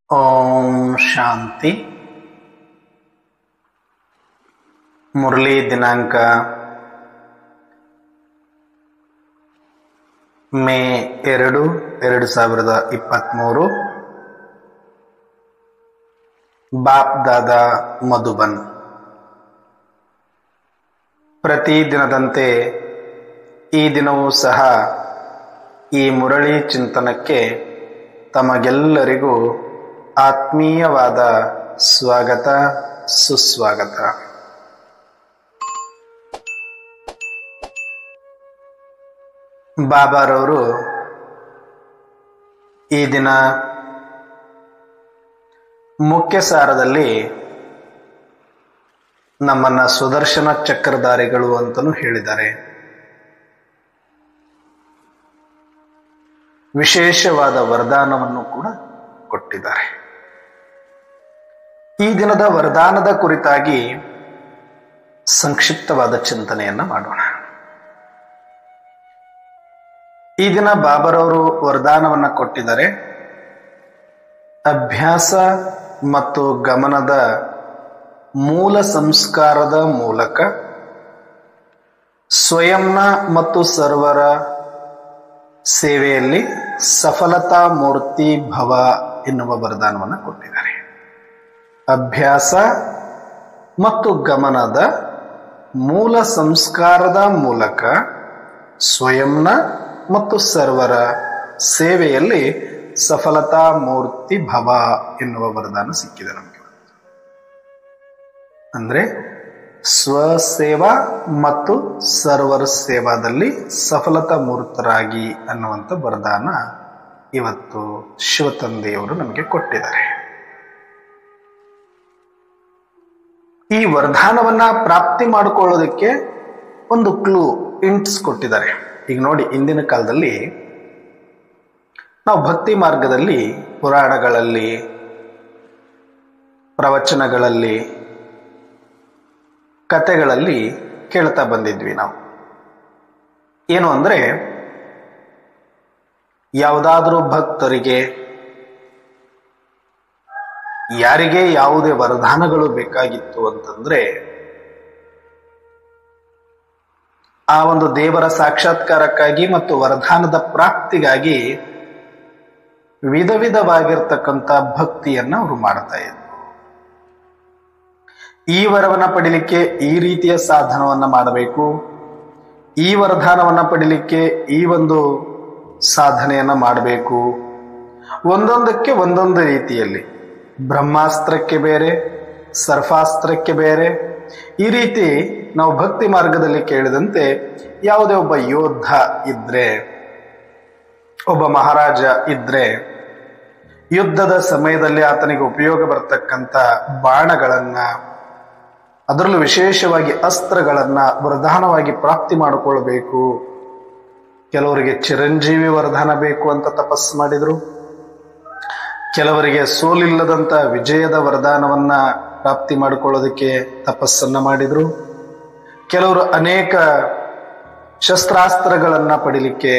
ಓಂ ಶಾಂತಿ ಮುರಳಿ ದಿನಾಂಕ ಮೇ ಎರಡು ಎರಡು ಸಾವಿರದ ಇಪ್ಪತ್ತ್ಮೂರು ಬಾಪ್ ದಾದ ಮಧುಬನ್ ಪ್ರತಿ ದಿನದಂತೆ ಈ ದಿನವೂ ಸಹ ಈ ಮುರಳಿ ಚಿಂತನಕ್ಕೆ ತಮಗೆಲ್ಲರಿಗೂ ಆತ್ಮೀಯವಾದ ಸ್ವಾಗತ ಸುಸ್ವಾಗತ ಬಾಬಾರವರು ಈ ದಿನ ಮುಖ್ಯ ಸಾರದಲ್ಲಿ ನಮ್ಮನ್ನ ಸುದರ್ಶನ ಚಕ್ರಧಾರಿಗಳು ಅಂತಲೂ ಹೇಳಿದ್ದಾರೆ ವಿಶೇಷವಾದ ವರದಾನವನ್ನು ಕೂಡ ಕೊಟ್ಟಿದ್ದಾರೆ ಈ ದಿನದ ವರದಾನದ ಕುರಿತಾಗಿ ಸಂಕ್ಷಿಪ್ತವಾದ ಚಿಂತನೆಯನ್ನ ಮಾಡೋಣ ಈ ದಿನ ಬಾಬರವರು ವರದಾನವನ್ನ ಕೊಟ್ಟಿದ್ದಾರೆ ಅಭ್ಯಾಸ ಮತ್ತು ಗಮನದ ಮೂಲ ಸಂಸ್ಕಾರದ ಮೂಲಕ ಸ್ವಯಂನ ಮತ್ತು ಸರ್ವರ ಸೇವೆಯಲ್ಲಿ ಸಫಲತಾ ಮೂರ್ತಿ ಭವ ಎನ್ನುವ ವರದಾನವನ್ನು ಕೊಟ್ಟಿದ್ದಾರೆ ಅಭ್ಯಾಸ ಮತ್ತು ಗಮನದ ಮೂಲ ಸಂಸ್ಕಾರದ ಮೂಲಕ ಸ್ವಯಂನ ಮತ್ತು ಸರ್ವರ ಸೇವೆಯಲ್ಲಿ ಸಫಲತಾ ಮೂರ್ತಿ ಭವ ಎನ್ನುವ ವರದಾನ ಸಿಕ್ಕಿದೆ ನಮಗೆ ಅಂದ್ರೆ ಸ್ವಸೇವಾ ಮತ್ತು ಸರ್ವರ ಸೇವಾದಲ್ಲಿ ಸಫಲತಾ ಮೂರ್ತರಾಗಿ ಅನ್ನುವಂಥ ವರದಾನ ಇವತ್ತು ಶಿವತಂದೆಯವರು ನಮಗೆ ಕೊಟ್ಟಿದ್ದಾರೆ ಈ ವರದಾನವನ್ನ ಪ್ರಾಪ್ತಿ ಮಾಡಿಕೊಳ್ಳೋದಕ್ಕೆ ಒಂದು ಕ್ಲೂ ಇಂಟ್ಸ್ ಕೊಟ್ಟಿದ್ದಾರೆ ಈಗ ನೋಡಿ ಇಂದಿನ ಕಾಲದಲ್ಲಿ ನಾವು ಭಕ್ತಿ ಮಾರ್ಗದಲ್ಲಿ ಪುರಾಣಗಳಲ್ಲಿ ಪ್ರವಚನಗಳಲ್ಲಿ ಕತೆಗಳಲ್ಲಿ ಕೇಳ್ತಾ ಬಂದಿದ್ವಿ ನಾವು ಏನು ಅಂದ್ರೆ ಯಾವುದಾದ್ರೂ ಭಕ್ತರಿಗೆ ಯಾರಿಗೆ ಯಾವುದೇ ವರದಾನಗಳು ಬೇಕಾಗಿತ್ತು ಅಂತಂದ್ರೆ ಆ ಒಂದು ದೇವರ ಸಾಕ್ಷಾತ್ಕಾರಕ್ಕಾಗಿ ಮತ್ತು ವರದಾನದ ಪ್ರಾಪ್ತಿಗಾಗಿ ವಿಧ ವಿಧವಾಗಿರ್ತಕ್ಕಂಥ ಭಕ್ತಿಯನ್ನ ಅವರು ಮಾಡ್ತಾ ಇದ್ರು ಈ ವರವನ್ನ ಪಡಿಲಿಕ್ಕೆ ಈ ರೀತಿಯ ಸಾಧನವನ್ನ ಮಾಡಬೇಕು ಈ ವರದಾನವನ್ನ ಪಡಿಲಿಕ್ಕೆ ಈ ಒಂದು ಸಾಧನೆಯನ್ನ ಮಾಡಬೇಕು ಒಂದೊಂದಕ್ಕೆ ಒಂದೊಂದು ರೀತಿಯಲ್ಲಿ ಬ್ರಹ್ಮಾಸ್ತ್ರಕ್ಕೆ ಬೇರೆ ಸರ್ಫಾಸ್ತ್ರಕ್ಕೆ ಬೇರೆ ಈ ರೀತಿ ನಾವು ಭಕ್ತಿ ಮಾರ್ಗದಲ್ಲಿ ಕೇಳಿದಂತೆ ಯಾವುದೇ ಒಬ್ಬ ಯೋಧ ಇದ್ರೆ ಒಬ್ಬ ಮಹಾರಾಜ ಇದ್ರೆ ಯುದ್ಧದ ಸಮಯದಲ್ಲಿ ಆತನಿಗೆ ಉಪಯೋಗ ಬರ್ತಕ್ಕಂಥ ಬಾಣಗಳನ್ನ ಅದರಲ್ಲೂ ವಿಶೇಷವಾಗಿ ಅಸ್ತ್ರಗಳನ್ನ ವರದಾನವಾಗಿ ಪ್ರಾಪ್ತಿ ಮಾಡಿಕೊಳ್ಬೇಕು ಕೆಲವರಿಗೆ ಚಿರಂಜೀವಿ ವರದಾನ ಬೇಕು ಅಂತ ತಪಸ್ಸು ಮಾಡಿದ್ರು ಕೆಲವರಿಗೆ ಸೋಲಿಲ್ಲದಂತ ವಿಜಯದ ವರದಾನವನ್ನ ಪ್ರಾಪ್ತಿ ಮಾಡಿಕೊಳ್ಳೋದಕ್ಕೆ ತಪಸ್ಸನ್ನ ಮಾಡಿದ್ರು ಕೆಲವರು ಅನೇಕ ಶಸ್ತ್ರಾಸ್ತ್ರಗಳನ್ನ ಪಡಿಲಿಕ್ಕೆ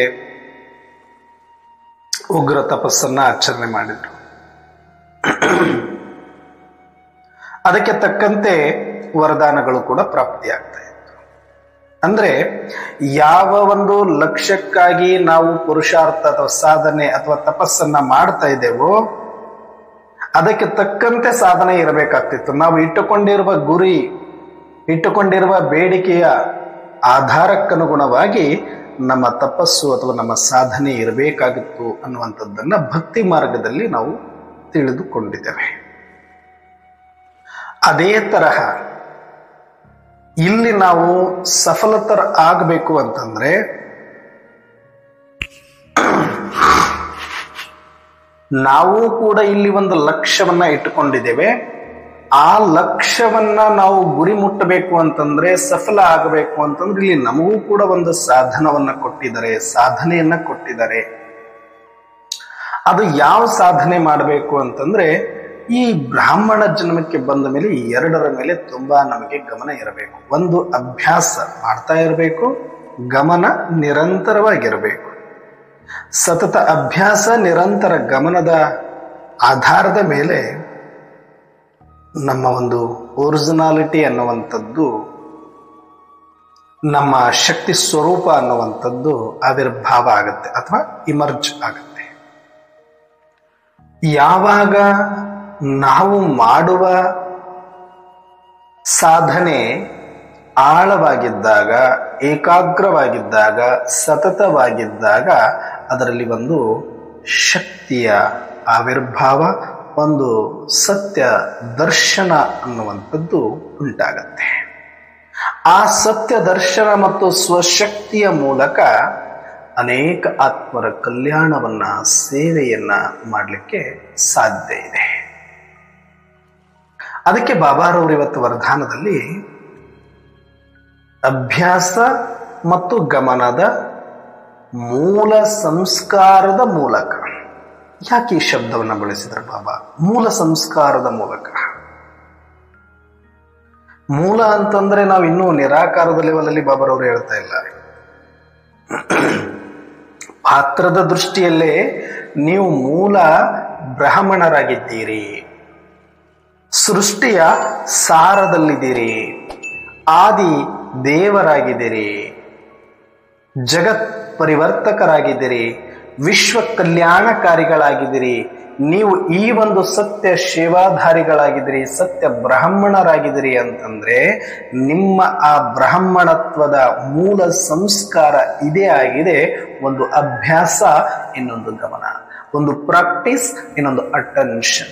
ಉಗ್ರ ತಪಸ್ಸನ್ನ ಆಚರಣೆ ಮಾಡಿದ್ರು ಅದಕ್ಕೆ ತಕ್ಕಂತೆ ವರದಾನಗಳು ಕೂಡ ಪ್ರಾಪ್ತಿಯಾಗ್ತಾ ಇತ್ತು ಅಂದ್ರೆ ಯಾವ ಒಂದು ಲಕ್ಷ್ಯಕ್ಕಾಗಿ ನಾವು ಪುರುಷಾರ್ಥ ಅಥವಾ ಸಾಧನೆ ಅಥವಾ ತಪಸ್ಸನ್ನ ಮಾಡ್ತಾ ಇದ್ದೇವೋ ಅದಕ್ಕೆ ತಕ್ಕಂತೆ ಸಾಧನೆ ಇರಬೇಕಾಗ್ತಿತ್ತು ನಾವು ಇಟ್ಟುಕೊಂಡಿರುವ ಗುರಿ ಇಟ್ಟುಕೊಂಡಿರುವ ಬೇಡಿಕೆಯ ಆಧಾರಕ್ಕನುಗುಣವಾಗಿ ನಮ್ಮ ತಪಸ್ಸು ಅಥವಾ ನಮ್ಮ ಸಾಧನೆ ಇರಬೇಕಾಗಿತ್ತು ಅನ್ನುವಂಥದ್ದನ್ನ ಭಕ್ತಿ ಮಾರ್ಗದಲ್ಲಿ ನಾವು ತಿಳಿದುಕೊಂಡಿದ್ದೇವೆ ಅದೇ ತರಹ ಇಲ್ಲಿ ನಾವು ಸಫಲತರ ಆಗಬೇಕು ಅಂತಂದ್ರೆ ನಾವು ಕೂಡ ಇಲ್ಲಿ ಒಂದು ಲಕ್ಷ್ಯವನ್ನ ಇಟ್ಟುಕೊಂಡಿದ್ದೇವೆ ಆ ಲಕ್ಷ್ಯವನ್ನ ನಾವು ಗುರಿ ಮುಟ್ಟಬೇಕು ಅಂತಂದ್ರೆ ಸಫಲ ಆಗಬೇಕು ಅಂತಂದ್ರೆ ಇಲ್ಲಿ ನಮಗೂ ಕೂಡ ಒಂದು ಸಾಧನವನ್ನ ಕೊಟ್ಟಿದ್ದಾರೆ ಸಾಧನೆಯನ್ನ ಕೊಟ್ಟಿದ್ದಾರೆ ಅದು ಯಾವ ಸಾಧನೆ ಮಾಡಬೇಕು ಅಂತಂದ್ರೆ ಈ ಬ್ರಾಹ್ಮಣ ಜನ್ಮಕ್ಕೆ ಬಂದ ಮೇಲೆ ಈ ಎರಡರ ಮೇಲೆ ತುಂಬಾ ನಮಗೆ ಗಮನ ಇರಬೇಕು ಒಂದು ಅಭ್ಯಾಸ ಮಾಡ್ತಾ ಇರಬೇಕು ಗಮನ ನಿರಂತರವಾಗಿರಬೇಕು ಸತತ ಅಭ್ಯಾಸ ನಿರಂತರ ಗಮನದ ಆಧಾರದ ಮೇಲೆ ನಮ್ಮ ಒಂದು ಒರಿಜಿನಾಲಿಟಿ ಅನ್ನುವಂಥದ್ದು ನಮ್ಮ ಶಕ್ತಿ ಸ್ವರೂಪ ಅನ್ನುವಂಥದ್ದು ಆವಿರ್ಭಾವ ಆಗುತ್ತೆ ಅಥವಾ ಇಮರ್ಜ್ ಆಗುತ್ತೆ ಯಾವಾಗ ನಾವು ಮಾಡುವ ಸಾಧನೆ ಆಳವಾಗಿದ್ದಾಗ ಏಕಾಗ್ರವಾಗಿದ್ದಾಗ ಸತತವಾಗಿದ್ದಾಗ ಅದರಲ್ಲಿ ಒಂದು ಶಕ್ತಿಯ ಆವಿರ್ಭಾವ ಒಂದು ಸತ್ಯ ದರ್ಶನ ಅನ್ನುವಂಥದ್ದು ಉಂಟಾಗತ್ತೆ ಆ ಸತ್ಯ ದರ್ಶನ ಮತ್ತು ಸ್ವಶಕ್ತಿಯ ಮೂಲಕ ಅನೇಕ ಆತ್ಮರ ಕಲ್ಯಾಣವನ್ನ ಸೇವೆಯನ್ನ ಮಾಡಲಿಕ್ಕೆ ಸಾಧ್ಯ ಇದೆ ಅದಕ್ಕೆ ಬಾಬಾರವರು ಇವತ್ತು ವರದಾನದಲ್ಲಿ ಅಭ್ಯಾಸ ಮತ್ತು ಗಮನದ ಮೂಲ ಸಂಸ್ಕಾರದ ಮೂಲಕ ಯಾಕೆ ಈ ಶಬ್ದವನ್ನು ಬಳಸಿದ್ರು ಬಾಬಾ ಮೂಲ ಸಂಸ್ಕಾರದ ಮೂಲಕ ಮೂಲ ಅಂತಂದ್ರೆ ನಾವು ಇನ್ನೂ ನಿರಾಕಾರದ ಲೆವೆಲಲ್ಲಿ ಬಾಬರವರು ಹೇಳ್ತಾ ಇಲ್ಲ ಪಾತ್ರದ ದೃಷ್ಟಿಯಲ್ಲೇ ನೀವು ಮೂಲ ಬ್ರಾಹ್ಮಣರಾಗಿದ್ದೀರಿ ಸೃಷ್ಟಿಯ ಸಾರದಲ್ಲಿದ್ದೀರಿ ಆದಿ ದೇವರಾಗಿದ್ದೀರಿ ಜಗತ್ ಪರಿವರ್ತಕರಾಗಿದ್ದೀರಿ ವಿಶ್ವ ಕಲ್ಯಾಣಕಾರಿಗಳಾಗಿದ್ದೀರಿ ನೀವು ಈ ಒಂದು ಸತ್ಯ ಸೇವಾಧಾರಿಗಳಾಗಿದ್ದೀರಿ ಸತ್ಯ ಬ್ರಾಹ್ಮಣರಾಗಿದ್ದೀರಿ ಅಂತಂದ್ರೆ ನಿಮ್ಮ ಆ ಬ್ರಾಹ್ಮಣತ್ವದ ಮೂಲ ಸಂಸ್ಕಾರ ಇದೇ ಆಗಿದೆ ಒಂದು ಅಭ್ಯಾಸ ಇನ್ನೊಂದು ಗಮನ ಒಂದು ಪ್ರಾಕ್ಟೀಸ್ ಇನ್ನೊಂದು ಅಟೆನ್ಷನ್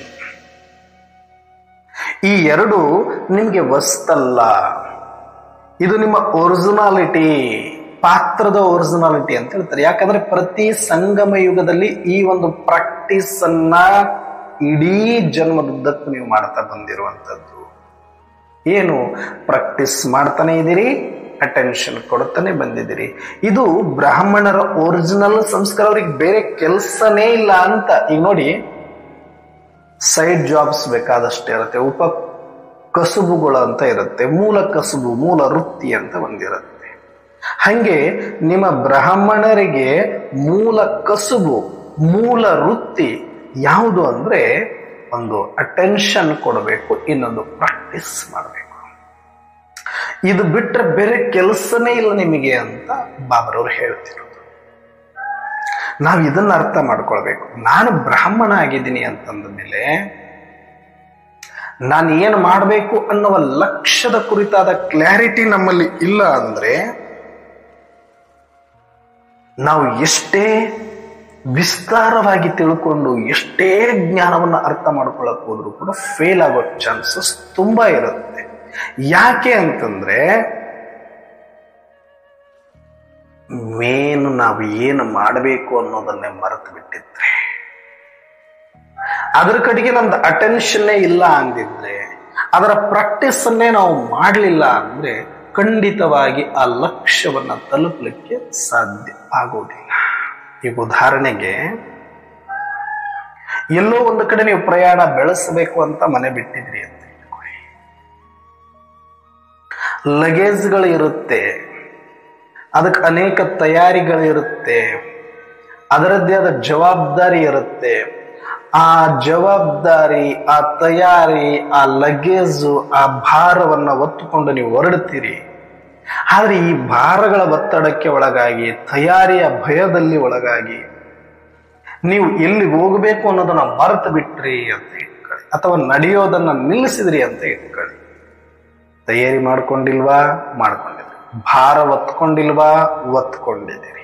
ಈ ಎರಡು ನಿಮಗೆ ವಸ್ತಲ್ಲ ಇದು ನಿಮ್ಮ ಒರಿಜಿನಾಲಿಟಿ ಪಾತ್ರದ ಒರಿಜಿನಾಲಿಟಿ ಅಂತ ಹೇಳ್ತಾರೆ ಯಾಕಂದ್ರೆ ಪ್ರತಿ ಸಂಗಮ ಯುಗದಲ್ಲಿ ಈ ಒಂದು ಪ್ರಾಕ್ಟೀಸ್ ಅನ್ನ ಇಡೀ ಜನ್ಮದುದ್ದಕ್ಕೂ ನೀವು ಮಾಡ್ತಾ ಬಂದಿರುವಂತದ್ದು ಏನು ಪ್ರಾಕ್ಟೀಸ್ ಮಾಡ್ತಾನೆ ಇದ್ದೀರಿ ಅಟೆನ್ಷನ್ ಕೊಡ್ತಾನೆ ಬಂದಿದ್ದೀರಿ ಇದು ಬ್ರಾಹ್ಮಣರ ಒರಿಜಿನಲ್ ಸಂಸ್ಕಾರ ಅವ್ರಿಗೆ ಬೇರೆ ಕೆಲಸನೇ ಇಲ್ಲ ಅಂತ ಈಗ ನೋಡಿ ಸೈಡ್ ಜಾಬ್ಸ್ ಬೇಕಾದಷ್ಟೇ ಇರುತ್ತೆ ಉಪ ಕಸುಬುಗಳು ಅಂತ ಇರುತ್ತೆ ಮೂಲ ಕಸುಬು ಮೂಲ ವೃತ್ತಿ ಅಂತ ಒಂದಿರುತ್ತೆ ಹಂಗೆ ನಿಮ್ಮ ಬ್ರಾಹ್ಮಣರಿಗೆ ಮೂಲ ಕಸುಬು ಮೂಲ ವೃತ್ತಿ ಯಾವುದು ಅಂದ್ರೆ ಒಂದು ಅಟೆನ್ಷನ್ ಕೊಡಬೇಕು ಇನ್ನೊಂದು ಪ್ರಾಕ್ಟೀಸ್ ಮಾಡಬೇಕು ಇದು ಬಿಟ್ರೆ ಬೇರೆ ಕೆಲಸನೇ ಇಲ್ಲ ನಿಮಗೆ ಅಂತ ಬಾಬರವ್ರು ಹೇಳ್ತಿರೋದು ನಾವು ಇದನ್ನ ಅರ್ಥ ಮಾಡ್ಕೊಳ್ಬೇಕು ನಾನು ಬ್ರಾಹ್ಮಣ ಆಗಿದ್ದೀನಿ ಅಂತಂದ ಮೇಲೆ ನಾನು ಏನು ಮಾಡಬೇಕು ಅನ್ನುವ ಲಕ್ಷ್ಯದ ಕುರಿತಾದ ಕ್ಲಾರಿಟಿ ನಮ್ಮಲ್ಲಿ ಇಲ್ಲ ಅಂದ್ರೆ ನಾವು ಎಷ್ಟೇ ವಿಸ್ತಾರವಾಗಿ ತಿಳ್ಕೊಂಡು ಎಷ್ಟೇ ಜ್ಞಾನವನ್ನು ಅರ್ಥ ಮಾಡ್ಕೊಳ್ಳಕ್ ಹೋದ್ರು ಕೂಡ ಫೇಲ್ ಆಗೋ ಚಾನ್ಸಸ್ ತುಂಬಾ ಇರುತ್ತೆ ಯಾಕೆ ಅಂತಂದ್ರೆ ಮೇನ್ ನಾವು ಏನು ಮಾಡಬೇಕು ಅನ್ನೋದನ್ನೇ ಮರೆತು ಬಿಟ್ಟಿದ್ರೆ ಅದರ ಕಡೆಗೆ ನಮ್ದು ಅಟೆನ್ಷನ್ನೇ ಇಲ್ಲ ಅಂದಿದ್ರೆ ಅದರ ಪ್ರಾಕ್ಟೀಸ್ ಅನ್ನೇ ನಾವು ಮಾಡಲಿಲ್ಲ ಅಂದ್ರೆ ಖಂಡಿತವಾಗಿ ಆ ಲಕ್ಷ್ಯವನ್ನ ತಲುಪಲಿಕ್ಕೆ ಸಾಧ್ಯ ಆಗೋದಿಲ್ಲ ಈಗ ಉದಾಹರಣೆಗೆ ಎಲ್ಲೋ ಒಂದು ಕಡೆ ನೀವು ಪ್ರಯಾಣ ಬೆಳೆಸಬೇಕು ಅಂತ ಮನೆ ಬಿಟ್ಟಿದ್ರಿ ಅಂತ ಇಟ್ಕೊಳ್ಳಿ ಲಗೇಜ್ಗಳು ಇರುತ್ತೆ ಅದಕ್ಕೆ ಅನೇಕ ತಯಾರಿಗಳಿರುತ್ತೆ ಅದರದ್ದೇ ಆದ ಜವಾಬ್ದಾರಿ ಇರುತ್ತೆ ಆ ಜವಾಬ್ದಾರಿ ಆ ತಯಾರಿ ಆ ಲಗೇಜು ಆ ಭಾರವನ್ನ ಹೊತ್ತುಕೊಂಡು ನೀವು ಹೊರಡ್ತೀರಿ ಆದ್ರೆ ಈ ಭಾರಗಳ ಒತ್ತಡಕ್ಕೆ ಒಳಗಾಗಿ ತಯಾರಿಯ ಭಯದಲ್ಲಿ ಒಳಗಾಗಿ ನೀವು ಎಲ್ಲಿಗೆ ಹೋಗಬೇಕು ಅನ್ನೋದನ್ನ ಮರೆತು ಬಿಟ್ರಿ ಅಂತ ಇಟ್ಕೊಳ್ಳಿ ಅಥವಾ ನಡೆಯೋದನ್ನ ನಿಲ್ಲಿಸಿದ್ರಿ ಅಂತ ಇಟ್ಕೊಳ್ಳಿ ತಯಾರಿ ಮಾಡ್ಕೊಂಡಿಲ್ವಾ ಮಾಡ್ಕೊಂಡಿದ್ರಿ ಭಾರ ಒತ್ಕೊಂಡಿಲ್ವಾ ಒತ್ಕೊಂಡಿದ್ದೀರಿ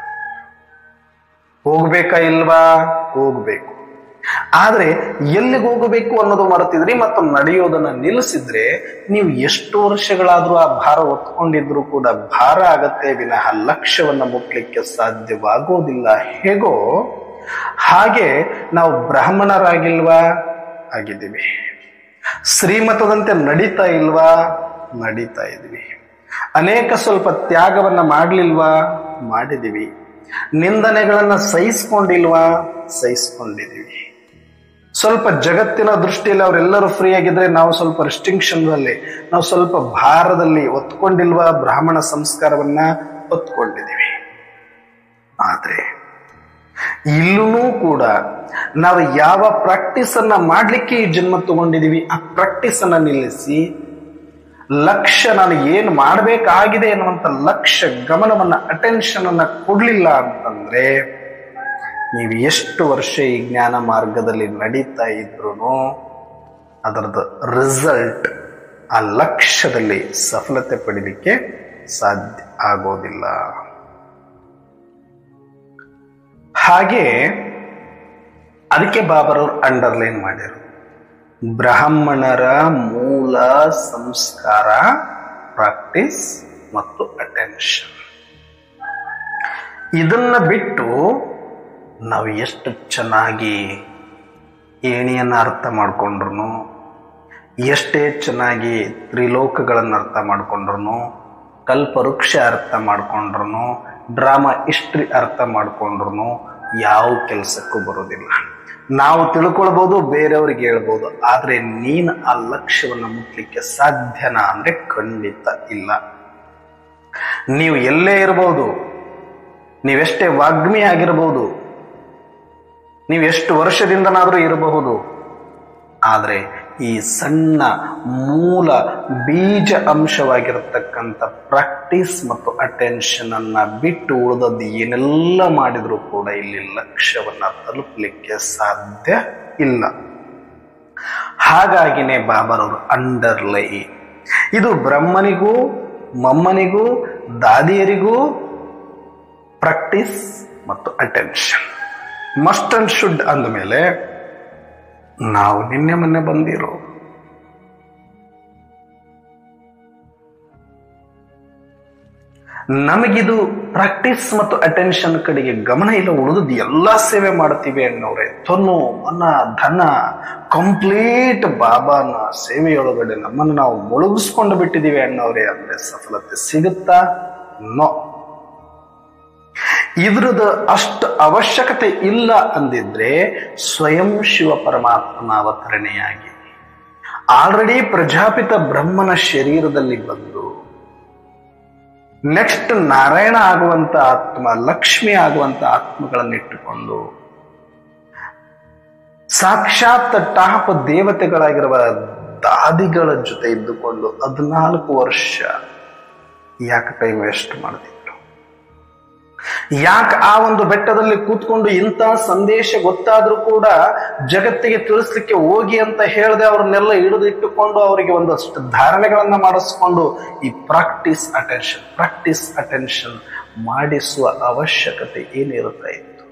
ಹೋಗ್ಬೇಕಾ ಇಲ್ವಾ ಹೋಗ್ಬೇಕು ಆದ್ರೆ ಎಲ್ಲಿಗೆ ಹೋಗಬೇಕು ಅನ್ನೋದು ಮರೆತಿದ್ರಿ ಮತ್ತು ನಡೆಯೋದನ್ನ ನಿಲ್ಲಿಸಿದ್ರೆ ನೀವು ಎಷ್ಟು ವರ್ಷಗಳಾದ್ರೂ ಆ ಭಾರ ಒತ್ಕೊಂಡಿದ್ರು ಕೂಡ ಭಾರ ಆಗತ್ತೆ ವಿನಃ ಲಕ್ಷ್ಯವನ್ನ ಮುಟ್ಲಿಕ್ಕೆ ಸಾಧ್ಯವಾಗೋದಿಲ್ಲ ಹೇಗೋ ಹಾಗೆ ನಾವು ಬ್ರಾಹ್ಮಣರಾಗಿಲ್ವಾ ಆಗಿದ್ದೀವಿ ಶ್ರೀಮತದಂತೆ ನಡೀತಾ ಇಲ್ವಾ ನಡೀತಾ ಇದ್ವಿ ಅನೇಕ ಸ್ವಲ್ಪ ತ್ಯಾಗವನ್ನ ಮಾಡ್ಲಿಲ್ವಾ ಮಾಡಿದೀವಿ ನಿಂದನೆಗಳನ್ನ ಸಹಿಸ್ಕೊಂಡಿಲ್ವಾ ಸಹಿಸ್ಕೊಂಡಿದೀವಿ ಸ್ವಲ್ಪ ಜಗತ್ತಿನ ದೃಷ್ಟಿಯಲ್ಲಿ ಅವರೆಲ್ಲರೂ ಫ್ರೀ ಆಗಿದ್ರೆ ನಾವು ಸ್ವಲ್ಪ ರೆಸ್ಟ್ರಿಕ್ಷನ್ ಅಲ್ಲಿ ನಾವು ಸ್ವಲ್ಪ ಭಾರದಲ್ಲಿ ಒತ್ಕೊಂಡಿಲ್ವಾ ಬ್ರಾಹ್ಮಣ ಸಂಸ್ಕಾರವನ್ನ ಒತ್ಕೊಂಡಿದೀವಿ ಆದ್ರೆ ಇಲ್ಲೂ ಕೂಡ ನಾವು ಯಾವ ಪ್ರಾಕ್ಟೀಸ್ ಅನ್ನ ಮಾಡ್ಲಿಕ್ಕೆ ಈ ಜನ್ಮ ತಗೊಂಡಿದೀವಿ ಆ ಪ್ರಾಕ್ಟೀಸ್ ಅನ್ನ ನಿಲ್ಲಿಸಿ ಲಕ್ಷ್ಯ ನಾನು ಏನ್ ಮಾಡಬೇಕಾಗಿದೆ ಅನ್ನುವಂಥ ಲಕ್ಷ್ಯ ಗಮನವನ್ನ ಅಟೆನ್ಷನ್ ಅನ್ನ ಕೊಡ್ಲಿಲ್ಲ ಅಂತಂದ್ರೆ ನೀವು ಎಷ್ಟು ವರ್ಷ ಈ ಜ್ಞಾನ ಮಾರ್ಗದಲ್ಲಿ ನಡೀತಾ ಇದ್ರು ಅದರದ್ದು ರಿಸಲ್ಟ್ ಆ ಲಕ್ಷ್ಯದಲ್ಲಿ ಸಫಲತೆ ಪಡಿಲಿಕ್ಕೆ ಸಾಧ್ಯ ಆಗೋದಿಲ್ಲ ಹಾಗೆ ಅದಕ್ಕೆ ಬಾಬರವ್ರು ಅಂಡರ್ಲೈನ್ ಮಾಡ್ಯಾರು ಬ್ರಾಹ್ಮಣರ ಮೂಲ ಸಂಸ್ಕಾರ ಪ್ರಾಕ್ಟೀಸ್ ಮತ್ತು ಅಟೆನ್ಷನ್ ಇದನ್ನ ಬಿಟ್ಟು ನಾವು ಎಷ್ಟು ಚೆನ್ನಾಗಿ ಏಣಿಯನ್ನು ಅರ್ಥ ಮಾಡ್ಕೊಂಡ್ರು ಎಷ್ಟೇ ಚೆನ್ನಾಗಿ ತ್ರಿಲೋಕಗಳನ್ನು ಅರ್ಥ ಮಾಡ್ಕೊಂಡ್ರು ಕಲ್ಪವೃಕ್ಷ ಅರ್ಥ ಮಾಡ್ಕೊಂಡ್ರು ಡ್ರಾಮಾ ಹಿಸ್ಟ್ರಿ ಅರ್ಥ ಮಾಡ್ಕೊಂಡ್ರು ಯಾವ ಕೆಲಸಕ್ಕೂ ಬರೋದಿಲ್ಲ ನಾವು ತಿಳ್ಕೊಳ್ಬೋದು ಬೇರೆಯವ್ರಿಗೆ ಹೇಳ್ಬೋದು ಆದ್ರೆ ನೀನು ಆ ಲಕ್ಷ್ಯವನ್ನು ಮುಟ್ಲಿಕ್ಕೆ ಸಾಧ್ಯನಾ ಅಂದ್ರೆ ಖಂಡಿತ ಇಲ್ಲ ನೀವು ಎಲ್ಲೇ ಇರಬಹುದು ನೀವೆಷ್ಟೇ ವಾಗ್ಮಿ ಆಗಿರಬಹುದು ನೀವೆಷ್ಟು ವರ್ಷದಿಂದನಾದರೂ ಇರಬಹುದು ಆದರೆ ಈ ಸಣ್ಣ ಮೂಲ ಬೀಜ ಅಂಶವಾಗಿರತಕ್ಕಂಥ ಪ್ರಾಕ್ಟೀಸ್ ಮತ್ತು ಅಟೆನ್ಷನ್ ಅನ್ನ ಬಿಟ್ಟು ಉಳಿದದ್ದು ಏನೆಲ್ಲ ಮಾಡಿದರೂ ಕೂಡ ಇಲ್ಲಿ ಲಕ್ಷ್ಯವನ್ನ ತಲುಪಲಿಕ್ಕೆ ಸಾಧ್ಯ ಇಲ್ಲ ಹಾಗಾಗಿನೇ ಬಾಬರವರು ಅಂಡರ್ಲೈ ಇದು ಬ್ರಹ್ಮನಿಗೂ ಮಮ್ಮನಿಗೂ ದಾದಿಯರಿಗೂ ಪ್ರಾಕ್ಟೀಸ್ ಮತ್ತು ಅಟೆನ್ಷನ್ ಮಸ್ಟ್ ಅಂಡ್ ಶುಡ್ ಅಂದಮೇಲೆ ನಾವು ನಿನ್ನೆ ಮೊನ್ನೆ ಬಂದಿರೋ ನಮಗಿದು ಪ್ರಾಕ್ಟೀಸ್ ಮತ್ತು ಅಟೆನ್ಷನ್ ಕಡೆಗೆ ಗಮನ ಇಲ್ಲ ಉಳಿದದ್ದು ಎಲ್ಲಾ ಸೇವೆ ಮಾಡ್ತೀವಿ ಅನ್ನೋರೆ ತೊನ್ನು ಮನ ಧನ ಕಂಪ್ಲೀಟ್ ಬಾಬಾನ ಸೇವೆಯೊಳಗಡೆ ನಮ್ಮನ್ನು ನಾವು ಮುಳುಗಿಸ್ಕೊಂಡು ಬಿಟ್ಟಿದೀವಿ ಅನ್ನೋರೆ ಅಂದ್ರೆ ಸಫಲತೆ ಸಿಗುತ್ತಾ ನೋ ಇದ್ರದ್ದು ಅಷ್ಟು ಅವಶ್ಯಕತೆ ಇಲ್ಲ ಅಂದಿದ್ರೆ ಸ್ವಯಂ ಶಿವ ಪರಮಾತ್ಮನ ಅವತರಣೆಯಾಗಿ ಆಲ್ರೆಡಿ ಪ್ರಜಾಪಿತ ಬ್ರಹ್ಮನ ಶರೀರದಲ್ಲಿ ಬಂದು ನೆಕ್ಸ್ಟ್ ನಾರಾಯಣ ಆಗುವಂತ ಆತ್ಮ ಲಕ್ಷ್ಮಿ ಆಗುವಂತ ಆತ್ಮಗಳನ್ನಿಟ್ಟುಕೊಂಡು ಸಾಕ್ಷಾತ್ ಟಾಪ್ ದೇವತೆಗಳಾಗಿರುವ ದಾದಿಗಳ ಜೊತೆ ಇದ್ದುಕೊಂಡು ಹದಿನಾಲ್ಕು ವರ್ಷ ಯಾಕೆ ಟೈಮ್ ವೇಸ್ಟ್ ಮಾಡ್ತಿದ್ರು ಯಾಕೆ ಆ ಒಂದು ಬೆಟ್ಟದಲ್ಲಿ ಕೂತ್ಕೊಂಡು ಇಂಥ ಸಂದೇಶ ಗೊತ್ತಾದ್ರೂ ಕೂಡ ಜಗತ್ತಿಗೆ ತಿಳಿಸ್ಲಿಕ್ಕೆ ಹೋಗಿ ಅಂತ ಹೇಳದೆ ಅವ್ರನ್ನೆಲ್ಲ ಹಿಡಿದು ಇಟ್ಟುಕೊಂಡು ಅವರಿಗೆ ಒಂದಷ್ಟು ಧಾರಣೆಗಳನ್ನ ಮಾಡಿಸ್ಕೊಂಡು ಈ ಪ್ರಾಕ್ಟೀಸ್ ಅಟೆನ್ಷನ್ ಪ್ರಾಕ್ಟೀಸ್ ಅಟೆನ್ಷನ್ ಮಾಡಿಸುವ ಅವಶ್ಯಕತೆ ಏನಿರುತ್ತಾ ಇತ್ತು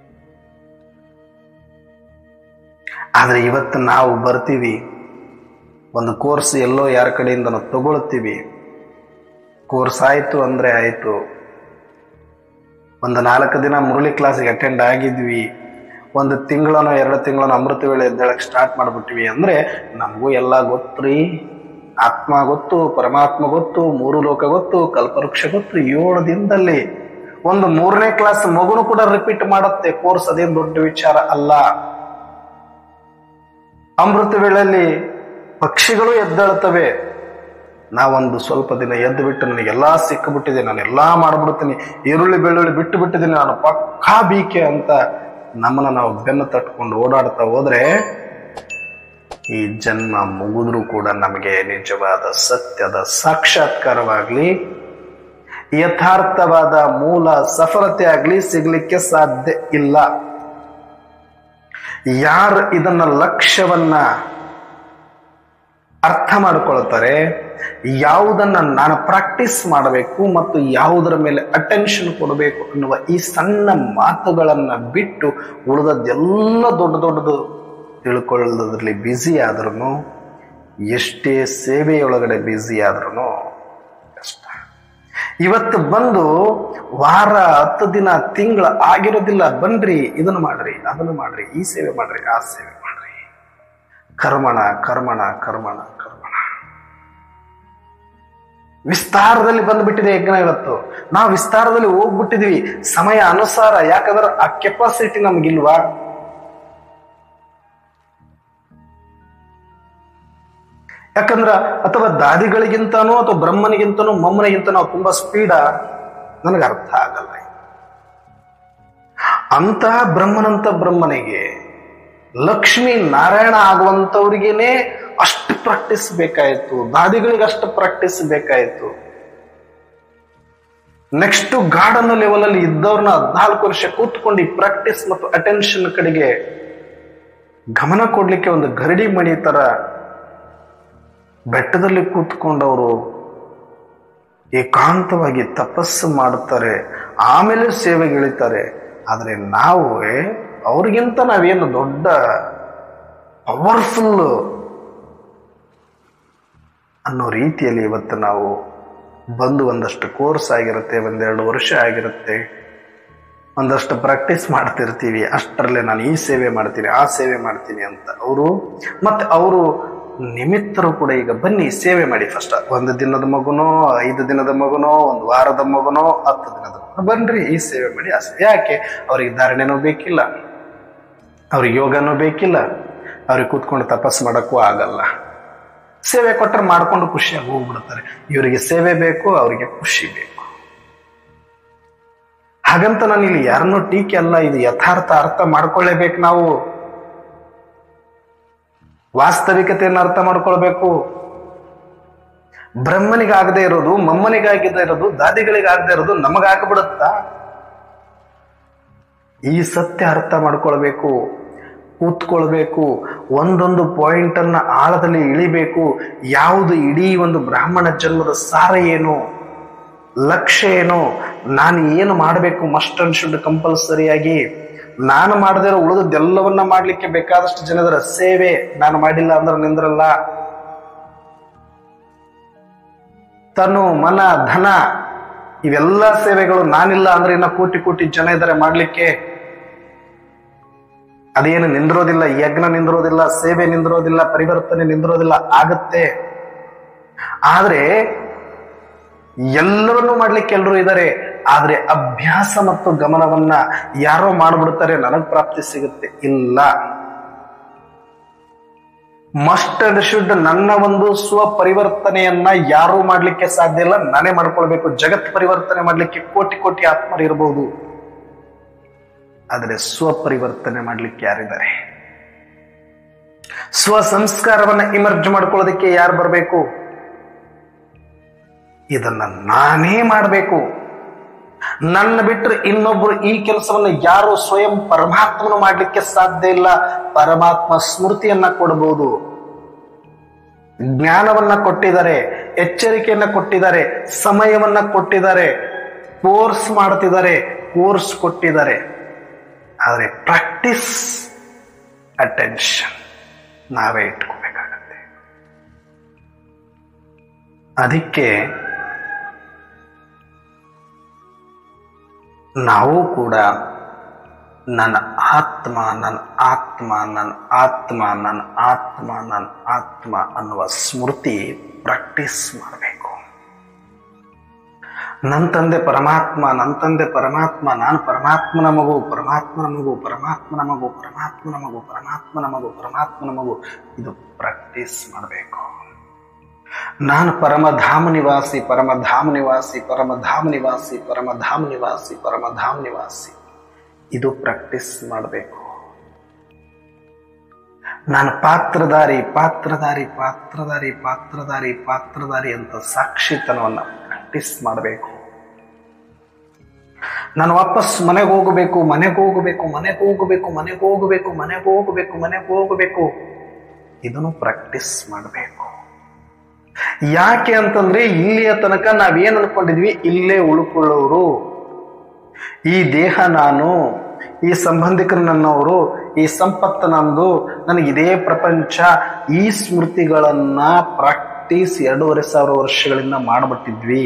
ಆದ್ರೆ ಇವತ್ತು ನಾವು ಬರ್ತೀವಿ ಒಂದು ಕೋರ್ಸ್ ಎಲ್ಲೋ ಯಾರ ಕಡೆಯಿಂದ ತಗೊಳ್ತೀವಿ ಕೋರ್ಸ್ ಆಯ್ತು ಅಂದ್ರೆ ಆಯ್ತು ಒಂದು ನಾಲ್ಕು ದಿನ ಮುರಳಿ ಕ್ಲಾಸಿಗೆ ಅಟೆಂಡ್ ಆಗಿದ್ವಿ ಒಂದು ತಿಂಗಳನೋ ಎರಡು ತಿಂಗಳನೋ ಅಮೃತ ವೇಳೆ ಎದ್ದೇಳಕ್ ಸ್ಟಾರ್ಟ್ ಮಾಡ್ಬಿಟ್ವಿ ಅಂದ್ರೆ ನಮಗೂ ಎಲ್ಲ ಗೊತ್ತ್ರಿ ಆತ್ಮ ಗೊತ್ತು ಪರಮಾತ್ಮ ಗೊತ್ತು ಮೂರು ಲೋಕ ಗೊತ್ತು ಕಲ್ಪವೃಕ್ಷ ಗೊತ್ತು ಏಳು ದಿನದಲ್ಲಿ ಒಂದು ಮೂರನೇ ಕ್ಲಾಸ್ ಮಗುನು ಕೂಡ ರಿಪೀಟ್ ಮಾಡುತ್ತೆ ಕೋರ್ಸ್ ಅದೇನು ದೊಡ್ಡ ವಿಚಾರ ಅಲ್ಲ ಅಮೃತ ವೇಳೆಯಲ್ಲಿ ಪಕ್ಷಿಗಳು ಎದ್ದೇಳ್ತವೆ ನಾವೊಂದು ಸ್ವಲ್ಪ ದಿನ ಎದ್ದು ಬಿಟ್ಟು ನನಗೆಲ್ಲಾ ಸಿಕ್ಕಿಬಿಟ್ಟಿದೆ ನಾನು ಎಲ್ಲಾ ಮಾಡ್ಬಿಡ್ತೀನಿ ಈರುಳ್ಳಿ ಬೆಳ್ಳುಳ್ಳಿ ಬಿಟ್ಟು ಬಿಟ್ಟಿದ್ದೀನಿ ನಾನು ಪಕ್ಕಾ ಬೀಕೆ ಅಂತ ನಮ್ಮನ್ನ ನಾವು ಬೆನ್ನು ತಟ್ಕೊಂಡು ಓಡಾಡ್ತಾ ಹೋದ್ರೆ ಈ ಜನ್ಮ ಮುಗಿದ್ರೂ ಕೂಡ ನಮಗೆ ನಿಜವಾದ ಸತ್ಯದ ಸಾಕ್ಷಾತ್ಕಾರವಾಗ್ಲಿ ಯಥಾರ್ಥವಾದ ಮೂಲ ಸಫಲತೆ ಆಗ್ಲಿ ಸಿಗ್ಲಿಕ್ಕೆ ಸಾಧ್ಯ ಇಲ್ಲ ಯಾರು ಇದನ್ನ ಲಕ್ಷ್ಯವನ್ನ ಅರ್ಥ ಮಾಡ್ಕೊಳ್ತಾರೆ ಯಾವುದನ್ನ ನಾನು ಪ್ರಾಕ್ಟೀಸ್ ಮಾಡಬೇಕು ಮತ್ತು ಯಾವುದರ ಮೇಲೆ ಅಟೆನ್ಷನ್ ಕೊಡಬೇಕು ಅನ್ನುವ ಈ ಸಣ್ಣ ಮಾತುಗಳನ್ನ ಬಿಟ್ಟು ಉಳಿದದ್ದೆಲ್ಲ ದೊಡ್ಡ ದೊಡ್ಡದು ತಿಳ್ಕೊಳ್ಳೋದ್ರಲ್ಲಿ ಬ್ಯುಸಿ ಆದ್ರೂ ಎಷ್ಟೇ ಸೇವೆಯೊಳಗಡೆ ಬ್ಯುಸಿ ಆದ್ರೂ ಕಷ್ಟ ಇವತ್ತು ಬಂದು ವಾರ ಹತ್ತು ದಿನ ತಿಂಗಳ ಆಗಿರೋದಿಲ್ಲ ಬನ್ರಿ ಇದನ್ನು ಮಾಡ್ರಿ ಅದನ್ನು ಮಾಡ್ರಿ ಈ ಸೇವೆ ಮಾಡ್ರಿ ಆ ಸೇವೆ ಮಾಡ್ರಿ ಕರ್ಮಣ ಕರ್ಮಣ ಕರ್ಮಣ ಕರ್ಮಣ ವಿಸ್ತಾರದಲ್ಲಿ ಬಂದ್ಬಿಟ್ಟಿದೆ ಯಜ್ಞ ಇವತ್ತು ನಾವು ವಿಸ್ತಾರದಲ್ಲಿ ಹೋಗ್ಬಿಟ್ಟಿದೀವಿ ಸಮಯ ಅನುಸಾರ ಯಾಕಂದ್ರೆ ಆ ಕೆಪಾಸಿಟಿ ನಮ್ಗಿಲ್ವಾ ಯಾಕಂದ್ರ ಅಥವಾ ದಾದಿಗಳಿಗಿಂತನೂ ಅಥವಾ ಬ್ರಹ್ಮನಿಗಿಂತನೂ ಮಮ್ಮನಿಗಿಂತ ನಾವು ತುಂಬಾ ಸ್ಪೀಡ ನನಗೆ ಅರ್ಥ ಆಗಲ್ಲ ಅಂತಹ ಬ್ರಹ್ಮನಂತ ಬ್ರಹ್ಮನಿಗೆ ಲಕ್ಷ್ಮೀ ನಾರಾಯಣ ಆಗುವಂತವ್ರಿಗೇನೆ ಅಷ್ಟು ಪ್ರಾಕ್ಟೀಸ್ ಬೇಕಾಯಿತು ದಾದಿಗಳಿಗೆ ಅಷ್ಟು ಪ್ರಾಕ್ಟೀಸ್ ಬೇಕಾಯಿತು ನೆಕ್ಸ್ಟ್ ಗಾರ್ಡನ್ ಲೆವೆಲ್ ಅಲ್ಲಿ ಇದ್ದವ್ರನ್ನ ಹದಿನಾಲ್ಕು ವರ್ಷ ಕೂತ್ಕೊಂಡು ಈ ಪ್ರಾಕ್ಟೀಸ್ ಮತ್ತು ಅಟೆನ್ಷನ್ ಕಡೆಗೆ ಗಮನ ಕೊಡ್ಲಿಕ್ಕೆ ಒಂದು ಗರಡಿ ಮಣಿ ತರ ಬೆಟ್ಟದಲ್ಲಿ ಕೂತ್ಕೊಂಡವರು ಏಕಾಂತವಾಗಿ ತಪಸ್ಸು ಮಾಡುತ್ತಾರೆ ಆಮೇಲೆ ಸೇವೆಗೆ ಇಳಿತಾರೆ ಆದರೆ ನಾವು ಅವ್ರಿಗಿಂತ ನಾವೇನು ದೊಡ್ಡ ಪವರ್ಫುಲ್ ಅನ್ನೋ ರೀತಿಯಲ್ಲಿ ಇವತ್ತು ನಾವು ಬಂದು ಒಂದಷ್ಟು ಕೋರ್ಸ್ ಆಗಿರುತ್ತೆ ಒಂದೆರಡು ವರ್ಷ ಆಗಿರುತ್ತೆ ಒಂದಷ್ಟು ಪ್ರಾಕ್ಟೀಸ್ ಮಾಡ್ತಿರ್ತೀವಿ ಅಷ್ಟರಲ್ಲೇ ನಾನು ಈ ಸೇವೆ ಮಾಡ್ತೀನಿ ಆ ಸೇವೆ ಮಾಡ್ತೀನಿ ಅಂತ ಅವರು ಮತ್ತೆ ಅವರು ನಿಮಿತ್ತರು ಕೂಡ ಈಗ ಬನ್ನಿ ಸೇವೆ ಮಾಡಿ ಫಸ್ಟ್ ಒಂದು ದಿನದ ಮಗುನೋ ಐದು ದಿನದ ಮಗುನೋ ಒಂದು ವಾರದ ಮಗುನೋ ಹತ್ತು ದಿನದ ಮಗುನೋ ಬನ್ರಿ ಈ ಸೇವೆ ಮಾಡಿ ಆ ಸೇವೆ ಯಾಕೆ ಅವ್ರಿಗೆ ಧಾರಣೆನೂ ಬೇಕಿಲ್ಲ ಅವ್ರಿಗೆ ಯೋಗನೂ ಬೇಕಿಲ್ಲ ಅವ್ರಿಗೆ ಕೂತ್ಕೊಂಡು ತಪಸ್ಸು ಮಾಡೋಕ್ಕೂ ಆಗಲ್ಲ ಸೇವೆ ಕೊಟ್ಟರೆ ಮಾಡ್ಕೊಂಡು ಖುಷಿಯಾಗಿ ಹೋಗ್ಬಿಡ್ತಾರೆ ಇವರಿಗೆ ಸೇವೆ ಬೇಕು ಅವರಿಗೆ ಖುಷಿ ಬೇಕು ಹಾಗಂತ ನಾನು ಇಲ್ಲಿ ಯಾರನ್ನೂ ಟೀಕೆ ಅಲ್ಲ ಇದು ಯಥಾರ್ಥ ಅರ್ಥ ಮಾಡ್ಕೊಳ್ಳೇಬೇಕು ನಾವು ವಾಸ್ತವಿಕತೆಯನ್ನು ಅರ್ಥ ಮಾಡ್ಕೊಳ್ಬೇಕು ಬ್ರಹ್ಮನಿಗಾಗದೇ ಇರೋದು ಮಮ್ಮನಿಗಾಗದೇ ಇರೋದು ದಾದಿಗಳಿಗಾಗದೇ ಇರೋದು ನಮಗಾಗ್ಬಿಡುತ್ತಾ ಈ ಸತ್ಯ ಅರ್ಥ ಮಾಡ್ಕೊಳ್ಬೇಕು ಕೂತ್ಕೊಳ್ಬೇಕು ಒಂದೊಂದು ಪಾಯಿಂಟ್ ಅನ್ನ ಆಳದಲ್ಲಿ ಇಳಿಬೇಕು ಯಾವುದು ಇಡೀ ಒಂದು ಬ್ರಾಹ್ಮಣ ಜನ್ಮದ ಸಾರ ಏನು ಲಕ್ಷ್ಯ ಏನು ನಾನು ಏನು ಮಾಡಬೇಕು ಮಸ್ಟ್ ಅಂಡ್ ಶುಡ್ ಕಂಪಲ್ಸರಿಯಾಗಿ ನಾನು ಮಾಡದೇ ಇರೋ ಉಳಿದದ್ದೆಲ್ಲವನ್ನ ಮಾಡ್ಲಿಕ್ಕೆ ಬೇಕಾದಷ್ಟು ಜನದರ ಸೇವೆ ನಾನು ಮಾಡಿಲ್ಲ ಅಂದ್ರೆ ನಿಂದ್ರಲ್ಲ ತನು ಮನ ಧನ ಇವೆಲ್ಲ ಸೇವೆಗಳು ನಾನಿಲ್ಲ ಅಂದ್ರೆ ಇನ್ನ ಕೋಟಿ ಕೋಟಿ ಜನ ಇದ್ದಾರೆ ಮಾಡ್ಲಿಕ್ಕೆ ಅದೇನು ನಿಂದಿರೋದಿಲ್ಲ ಯಜ್ಞ ನಿಂದಿರೋದಿಲ್ಲ ಸೇವೆ ನಿಂದಿರೋದಿಲ್ಲ ಪರಿವರ್ತನೆ ನಿಂದಿರೋದಿಲ್ಲ ಆಗತ್ತೆ ಆದ್ರೆ ಎಲ್ಲವನ್ನೂ ಮಾಡ್ಲಿಕ್ಕೆ ಎಲ್ಲರೂ ಇದ್ದಾರೆ ಆದ್ರೆ ಅಭ್ಯಾಸ ಮತ್ತು ಗಮನವನ್ನ ಯಾರೋ ಮಾಡ್ಬಿಡ್ತಾರೆ ನನಗ್ ಪ್ರಾಪ್ತಿ ಸಿಗುತ್ತೆ ಇಲ್ಲ ಮಸ್ಟ್ ಅಂಡ್ ಶುಡ್ ನನ್ನ ಒಂದು ಸ್ವ ಪರಿವರ್ತನೆಯನ್ನ ಯಾರೂ ಮಾಡ್ಲಿಕ್ಕೆ ಸಾಧ್ಯ ಇಲ್ಲ ನಾನೇ ಮಾಡ್ಕೊಳ್ಬೇಕು ಜಗತ್ ಪರಿವರ್ತನೆ ಮಾಡ್ಲಿಕ್ಕೆ ಕೋಟಿ ಕೋಟಿ ಆತ್ಮರು ಇರಬಹುದು ಆದರೆ ಸ್ವ ಪರಿವರ್ತನೆ ಮಾಡ್ಲಿಕ್ಕೆ ಯಾರಿದ್ದಾರೆ ಸ್ವ ಸಂಸ್ಕಾರವನ್ನ ಇಮರ್ಜ್ ಮಾಡ್ಕೊಳ್ಳೋದಕ್ಕೆ ಯಾರು ಬರಬೇಕು ಇದನ್ನ ನಾನೇ ಮಾಡಬೇಕು ನನ್ನ ಬಿಟ್ಟರೆ ಇನ್ನೊಬ್ರು ಈ ಕೆಲಸವನ್ನ ಯಾರು ಸ್ವಯಂ ಪರಮಾತ್ಮನು ಮಾಡ್ಲಿಕ್ಕೆ ಸಾಧ್ಯ ಇಲ್ಲ ಪರಮಾತ್ಮ ಸ್ಮೃತಿಯನ್ನ ಕೊಡಬಹುದು ಜ್ಞಾನವನ್ನ ಕೊಟ್ಟಿದ್ದಾರೆ ಎಚ್ಚರಿಕೆಯನ್ನ ಕೊಟ್ಟಿದ್ದಾರೆ ಸಮಯವನ್ನ ಕೊಟ್ಟಿದ್ದಾರೆ ಕೋರ್ಸ್ ಮಾಡ್ತಿದ್ದಾರೆ ಕೋರ್ಸ್ ಕೊಟ್ಟಿದ್ದಾರೆ ಆದರೆ ಪ್ರಾಕ್ಟೀಸ್ ಅಟೆನ್ಷನ್ ನಾವೇ ಇಟ್ಕೋಬೇಕಾಗತ್ತೆ ಅದಕ್ಕೆ ನಾವು ಕೂಡ ನನ್ನ ಆತ್ಮ ನನ್ನ ಆತ್ಮ ನನ್ನ ಆತ್ಮ ನನ್ನ ಆತ್ಮ ನನ್ನ ಆತ್ಮ ಅನ್ನುವ ಸ್ಮೃತಿ ಪ್ರಾಕ್ಟೀಸ್ ಮಾಡಬೇಕು ನನ್ನ ತಂದೆ ಪರಮಾತ್ಮ ನನ್ನ ತಂದೆ ಪರಮಾತ್ಮ ನಾನು ಪರಮಾತ್ಮನ ಮಗು ಪರಮಾತ್ಮನ ಮಗು ಪರಮಾತ್ಮನ ಮಗು ಪರಮಾತ್ಮನ ಮಗು ಪರಮಾತ್ಮನ ಮಗು ಪರಮಾತ್ಮನ ಮಗು ಇದು ಪ್ರಾಕ್ಟೀಸ್ ಮಾಡಬೇಕು ನಾನು ಪರಮಧಾಮ ನಿವಾಸಿ ಪರಮಧಾಮ ನಿವಾಸಿ ಪರಮಧಾಮ ನಿವಾಸಿ ಪರಮಧಾಮ ನಿವಾಸಿ ಪರಮಧಾಮ ನಿವಾಸಿ ಇದು ಪ್ರಾಕ್ಟೀಸ್ ಮಾಡಬೇಕು ನಾನು ಪಾತ್ರಧಾರಿ ಪಾತ್ರಧಾರಿ ಪಾತ್ರಧಾರಿ ಪಾತ್ರಧಾರಿ ಪಾತ್ರಧಾರಿ ಅಂತ ಸಾಕ್ಷಿತನವನ್ನ ಪ್ರಾಕ್ಟೀಸ್ ಮಾಡಬೇಕು ನಾನು ವಾಪಸ್ ಮನೆಗೆ ಹೋಗಬೇಕು ಮನೆಗೆ ಹೋಗಬೇಕು ಮನೆಗೆ ಹೋಗಬೇಕು ಮನೆಗೆ ಹೋಗಬೇಕು ಮನೆಗೆ ಹೋಗಬೇಕು ಮನೆಗೆ ಹೋಗಬೇಕು ಇದನ್ನು ಪ್ರಾಕ್ಟೀಸ್ ಮಾಡಬೇಕು ಯಾಕೆ ಅಂತಂದ್ರೆ ಇಲ್ಲಿಯ ತನಕ ನಾವೇನ್ ಅನ್ಕೊಂಡಿದ್ವಿ ಇಲ್ಲೇ ಉಳ್ಕೊಳ್ಳೋರು ಈ ದೇಹ ನಾನು ಈ ಸಂಬಂಧಿಕರು ನನ್ನವರು ಈ ಸಂಪತ್ತು ನಂದು ನನಗೆ ಇದೇ ಪ್ರಪಂಚ ಈ ಸ್ಮೃತಿಗಳನ್ನ ಪ್ರಾಕ್ಟೀಸ್ ಎರಡೂವರೆ ಸಾವಿರ ವರ್ಷಗಳಿಂದ ಮಾಡ್ಬಿಟ್ಟಿದ್ವಿ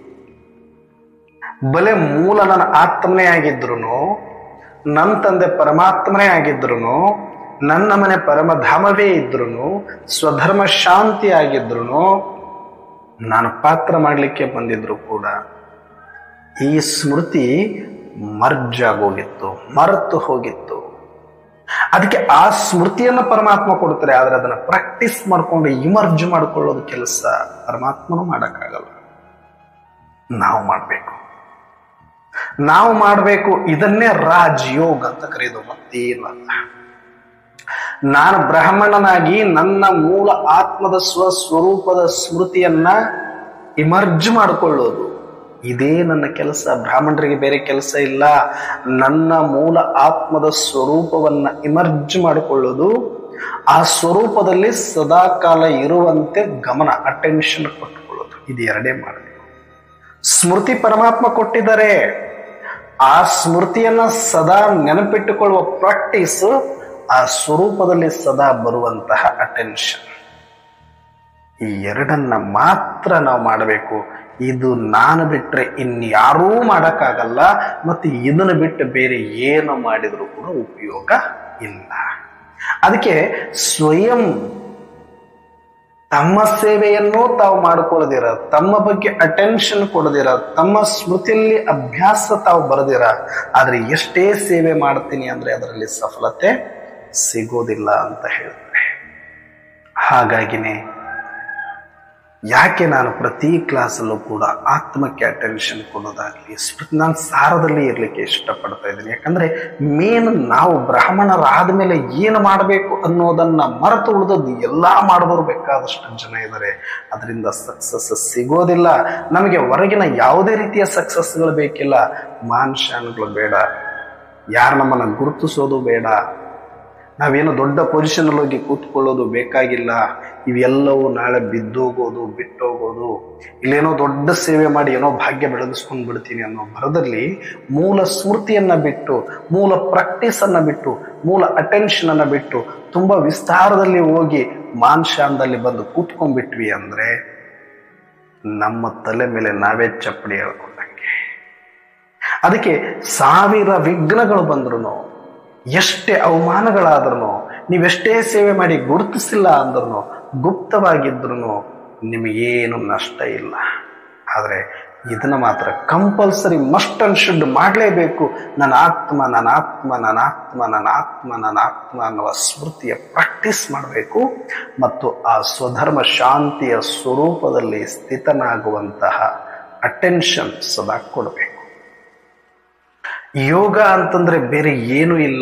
ಬಲೆ ಮೂಲ ನನ್ನ ಆತ್ಮನೇ ಆಗಿದ್ರು ನನ್ನ ತಂದೆ ಪರಮಾತ್ಮನೇ ಆಗಿದ್ರು ನನ್ನ ಮನೆ ಪರಮಧಾಮವೇ ಇದ್ರು ಸ್ವಧರ್ಮ ಶಾಂತಿ ಆಗಿದ್ರು ನಾನು ಪಾತ್ರ ಮಾಡಲಿಕ್ಕೆ ಬಂದಿದ್ರು ಕೂಡ ಈ ಸ್ಮೃತಿ ಮರ್ಜ್ ಆಗೋಗಿತ್ತು ಮರೆತು ಹೋಗಿತ್ತು ಅದಕ್ಕೆ ಆ ಸ್ಮೃತಿಯನ್ನ ಪರಮಾತ್ಮ ಕೊಡ್ತಾರೆ ಆದ್ರೆ ಅದನ್ನ ಪ್ರಾಕ್ಟೀಸ್ ಮಾಡ್ಕೊಂಡು ಇಮರ್ಜ್ ಮಾಡ್ಕೊಳ್ಳೋದು ಕೆಲಸ ಪರಮಾತ್ಮನು ಮಾಡಕ್ಕಾಗಲ್ಲ ನಾವು ಮಾಡಬೇಕು ನಾವು ಮಾಡಬೇಕು ಇದನ್ನೇ ರಾಜಯೋಗ ಅಂತ ಕರೆಯೋದು ಮತ್ತೇನು ಅಲ್ಲ ನಾನು ಬ್ರಾಹ್ಮಣನಾಗಿ ನನ್ನ ಮೂಲ ಆತ್ಮದ ಸ್ವಸ್ವರೂಪದ ಸ್ಮೃತಿಯನ್ನ ಇಮರ್ಜ್ ಮಾಡಿಕೊಳ್ಳೋದು ಇದೇ ನನ್ನ ಕೆಲಸ ಬ್ರಾಹ್ಮಣರಿಗೆ ಬೇರೆ ಕೆಲಸ ಇಲ್ಲ ನನ್ನ ಮೂಲ ಆತ್ಮದ ಸ್ವರೂಪವನ್ನ ಇಮರ್ಜ್ ಮಾಡಿಕೊಳ್ಳೋದು ಆ ಸ್ವರೂಪದಲ್ಲಿ ಸದಾಕಾಲ ಇರುವಂತೆ ಗಮನ ಅಟೆನ್ಷನ್ ಕೊಟ್ಟುಕೊಳ್ಳೋದು ಇದು ಎರಡೇ ಮಾಡಬೇಕು ಸ್ಮೃತಿ ಪರಮಾತ್ಮ ಕೊಟ್ಟಿದ್ದಾರೆ ಆ ಸ್ಮೃತಿಯನ್ನ ಸದಾ ನೆನಪಿಟ್ಟುಕೊಳ್ಳುವ ಪ್ರಾಕ್ಟೀಸ್ ಆ ಸ್ವರೂಪದಲ್ಲಿ ಸದಾ ಬರುವಂತಹ ಅಟೆನ್ಷನ್ ಈ ಎರಡನ್ನ ಮಾತ್ರ ನಾವು ಮಾಡಬೇಕು ಇದು ನಾನು ಬಿಟ್ರೆ ಇನ್ಯಾರೂ ಮಾಡಕ್ಕಾಗಲ್ಲ ಮತ್ತೆ ಇದನ್ನು ಬಿಟ್ಟು ಬೇರೆ ಏನು ಮಾಡಿದ್ರು ಕೂಡ ಉಪಯೋಗ ಇಲ್ಲ ಅದಕ್ಕೆ ಸ್ವಯಂ ತಮ್ಮ ಸೇವೆಯನ್ನು ತಾವು ಮಾಡಿಕೊಳ್ಳದಿರ ತಮ್ಮ ಬಗ್ಗೆ ಅಟೆನ್ಷನ್ ಕೊಡದಿರ ತಮ್ಮ ಸ್ಮೃತಿಯಲ್ಲಿ ಅಭ್ಯಾಸ ತಾವು ಬರದಿರ ಆದ್ರೆ ಎಷ್ಟೇ ಸೇವೆ ಮಾಡ್ತೀನಿ ಅಂದ್ರೆ ಅದರಲ್ಲಿ ಸಫಲತೆ ಸಿಗೋದಿಲ್ಲ ಅಂತ ಹೇಳ್ತಾರೆ ಹಾಗಾಗಿನೇ ಯಾಕೆ ನಾನು ಪ್ರತಿ ಕ್ಲಾಸಲ್ಲೂ ಕೂಡ ಆತ್ಮಕ್ಕೆ ಅಟೆನ್ಷನ್ ಕೊಡೋದಾಗ್ಲಿ ಸ್ಮೃತಿ ನಾನು ಸಾರದಲ್ಲಿ ಇರ್ಲಿಕ್ಕೆ ಇಷ್ಟಪಡ್ತಾ ಇದ್ದೀನಿ ಯಾಕಂದ್ರೆ ಮೇನ್ ನಾವು ಬ್ರಾಹ್ಮಣರಾದ ಮೇಲೆ ಏನು ಮಾಡಬೇಕು ಅನ್ನೋದನ್ನ ಮರೆತು ಉಳಿದದ್ದು ಎಲ್ಲಾ ಮಾಡಿದವರು ಬೇಕಾದಷ್ಟು ಜನ ಇದ್ದಾರೆ ಅದರಿಂದ ಸಕ್ಸಸ್ ಸಿಗೋದಿಲ್ಲ ನಮಗೆ ಹೊರಗಿನ ಯಾವುದೇ ರೀತಿಯ ಸಕ್ಸಸ್ಗಳು ಬೇಕಿಲ್ಲ ಮಾನ್ಶಾನ್ಗಳು ಬೇಡ ಯಾರು ನಮ್ಮನ್ನ ಗುರುತಿಸೋದು ಬೇಡ ನಾವೇನು ದೊಡ್ಡ ಪೊಸಿಷನ್ ಹೋಗಿ ಕೂತ್ಕೊಳ್ಳೋದು ಬೇಕಾಗಿಲ್ಲ ಇವೆಲ್ಲವೂ ನಾಳೆ ಬಿದ್ದೋಗೋದು ಬಿಟ್ಟೋಗೋದು ಇಲ್ಲೇನೋ ದೊಡ್ಡ ಸೇವೆ ಮಾಡಿ ಏನೋ ಭಾಗ್ಯ ಬೆಳೆದಿಸ್ಕೊಂಡು ಬಿಡ್ತೀನಿ ಅನ್ನೋ ಭರದಲ್ಲಿ ಮೂಲ ಸ್ಮೃತಿಯನ್ನ ಬಿಟ್ಟು ಮೂಲ ಪ್ರಾಕ್ಟೀಸ್ ಅನ್ನ ಬಿಟ್ಟು ಮೂಲ ಅಟೆನ್ಷನ್ ಅನ್ನ ಬಿಟ್ಟು ತುಂಬಾ ವಿಸ್ತಾರದಲ್ಲಿ ಹೋಗಿ ಮಾನ್ಶಾನ್ದಲ್ಲಿ ಬಂದು ಕೂತ್ಕೊಂಡ್ಬಿಟ್ವಿ ಅಂದ್ರೆ ನಮ್ಮ ತಲೆ ಮೇಲೆ ನಾವೇ ಚಪ್ಪಡಿ ಹೇಳ್ಕೊಂಡಂಗೆ ಅದಕ್ಕೆ ಸಾವಿರ ವಿಘ್ನಗಳು ಬಂದ್ರು ಎಷ್ಟೇ ಅವಮಾನಗಳಾದ್ರೂ ನೀವೆಷ್ಟೇ ಸೇವೆ ಮಾಡಿ ಗುರುತಿಸಿಲ್ಲ ಅಂದ್ರೂ ಗುಪ್ತವಾಗಿದ್ರು ನಿಮಗೇನು ನಷ್ಟ ಇಲ್ಲ ಆದರೆ ಇದನ್ನ ಮಾತ್ರ ಕಂಪಲ್ಸರಿ ಮಸ್ಟ್ ಅಂಡ್ ಶುಡ್ ಮಾಡಲೇಬೇಕು ನನ್ನ ಆತ್ಮ ನನ್ನ ಆತ್ಮ ನನ್ನ ಆತ್ಮ ನನ್ನ ಆತ್ಮ ನನ್ನ ಆತ್ಮ ಅನ್ನುವ ಸ್ಮೃತಿಯ ಪ್ರಾಕ್ಟೀಸ್ ಮಾಡಬೇಕು ಮತ್ತು ಆ ಸ್ವಧರ್ಮ ಶಾಂತಿಯ ಸ್ವರೂಪದಲ್ಲಿ ಸ್ಥಿತನಾಗುವಂತಹ ಅಟೆನ್ಷನ್ ಸದಾ ಕೊಡಬೇಕು ಯೋಗ ಅಂತಂದ್ರೆ ಬೇರೆ ಏನೂ ಇಲ್ಲ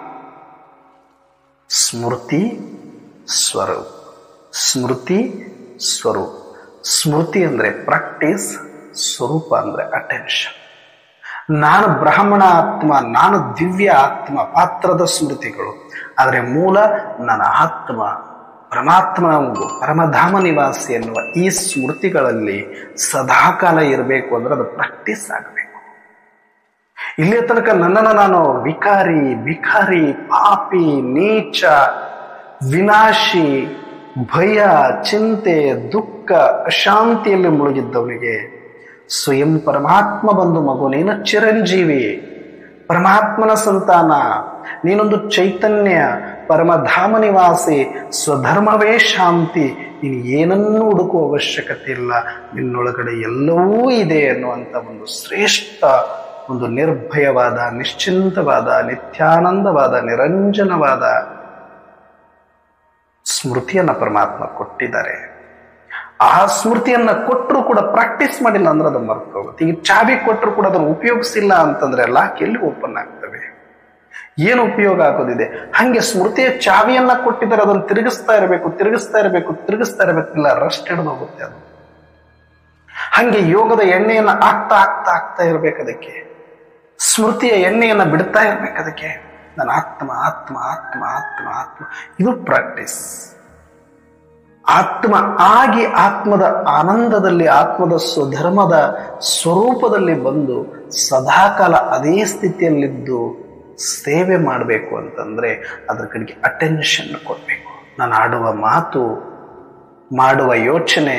ಸ್ಮೃತಿ ಸ್ವರೂಪ್ ಸ್ಮೃತಿ ಸ್ವರೂಪ್ ಸ್ಮೃತಿ ಅಂದ್ರೆ ಪ್ರಾಕ್ಟೀಸ್ ಸ್ವರೂಪ ಅಂದ್ರೆ ಅಟೆನ್ಷನ್ ನಾನು ಬ್ರಾಹ್ಮಣ ಆತ್ಮ ನಾನು ದಿವ್ಯ ಆತ್ಮ ಪಾತ್ರದ ಸ್ಮೃತಿಗಳು ಆದರೆ ಮೂಲ ನನ್ನ ಆತ್ಮ ಪರಮಾತ್ಮನ ಪರಮಧಾಮ ನಿವಾಸಿ ಎನ್ನುವ ಈ ಸ್ಮೃತಿಗಳಲ್ಲಿ ಸದಾಕಾಲ ಇರಬೇಕು ಅಂದ್ರೆ ಅದು ಪ್ರಾಕ್ಟೀಸ್ ಆಗಬೇಕು ಇಲ್ಲಿಯ ತನಕ ನನ್ನನ್ನು ನಾನು ವಿಕಾರಿ ವಿಕಾರಿ ಪಾಪಿ ನೀಚ ವಿನಾಶಿ ಭಯ ಚಿಂತೆ ದುಃಖ ಅಶಾಂತಿಯಲ್ಲಿ ಮುಳುಗಿದ್ದವನಿಗೆ ಸ್ವಯಂ ಪರಮಾತ್ಮ ಬಂದು ಮಗು ನೀನು ಚಿರಂಜೀವಿ ಪರಮಾತ್ಮನ ಸಂತಾನ ನೀನೊಂದು ಚೈತನ್ಯ ಪರಮಧಾಮ ನಿವಾಸಿ ಸ್ವಧರ್ಮವೇ ಶಾಂತಿ ನೀನು ಏನನ್ನೂ ಹುಡುಕುವ ಅವಶ್ಯಕತೆ ಇಲ್ಲ ನಿನ್ನೊಳಗಡೆ ಎಲ್ಲವೂ ಇದೆ ಅನ್ನುವಂಥ ಒಂದು ಶ್ರೇಷ್ಠ ಒಂದು ನಿರ್ಭಯವಾದ ನಿಶ್ಚಿಂತವಾದ ನಿತ್ಯಾನಂದವಾದ ನಿರಂಜನವಾದ ಸ್ಮೃತಿಯನ್ನ ಪರಮಾತ್ಮ ಕೊಟ್ಟಿದ್ದಾರೆ ಆ ಸ್ಮೃತಿಯನ್ನ ಕೊಟ್ಟರು ಕೂಡ ಪ್ರಾಕ್ಟೀಸ್ ಮಾಡಿಲ್ಲ ಅಂದ್ರೆ ಅದು ಮರ್ತು ಹೋಗುತ್ತೆ ಈಗ ಚಾಬಿ ಕೊಟ್ಟರು ಕೂಡ ಅದನ್ನು ಉಪಯೋಗಿಸಿಲ್ಲ ಅಂತಂದ್ರೆ ಲಾಕ್ ಎಲ್ಲಿ ಓಪನ್ ಆಗ್ತವೆ ಏನು ಉಪಯೋಗ ಆಗೋದಿದೆ ಹಂಗೆ ಸ್ಮೃತಿಯ ಚಾವಿಯನ್ನ ಕೊಟ್ಟಿದ್ದಾರೆ ಅದನ್ನು ತಿರುಗಿಸ್ತಾ ಇರಬೇಕು ತಿರುಗಿಸ್ತಾ ಇರಬೇಕು ತಿರುಗಿಸ್ತಾ ಇರಬೇಕು ಇಲ್ಲ ರಸ್ಟ್ ಹಿಡಿದು ಹೋಗುತ್ತೆ ಅದು ಹಂಗೆ ಯೋಗದ ಎಣ್ಣೆಯನ್ನ ಆಗ್ತಾ ಆಗ್ತಾ ಆಗ್ತಾ ಇರ್ಬೇಕು ಅದಕ್ಕೆ ಸ್ಮೃತಿಯ ಎಣ್ಣೆಯನ್ನ ಬಿಡ್ತಾ ಇರ್ಬೇಕು ಅದಕ್ಕೆ ನನ್ನ ಆತ್ಮ ಆತ್ಮ ಆತ್ಮ ಆತ್ಮ ಆತ್ಮ ಇದು ಪ್ರಾಕ್ಟೀಸ್ ಆತ್ಮ ಆಗಿ ಆತ್ಮದ ಆನಂದದಲ್ಲಿ ಆತ್ಮದ ಸ್ವಧರ್ಮದ ಸ್ವರೂಪದಲ್ಲಿ ಬಂದು ಸದಾಕಾಲ ಅದೇ ಸ್ಥಿತಿಯಲ್ಲಿದ್ದು ಸೇವೆ ಮಾಡಬೇಕು ಅಂತಂದ್ರೆ ಅದ್ರ ಕಡೆಗೆ ಅಟೆನ್ಷನ್ ಕೊಡಬೇಕು ನಾನು ಆಡುವ ಮಾತು ಮಾಡುವ ಯೋಚನೆ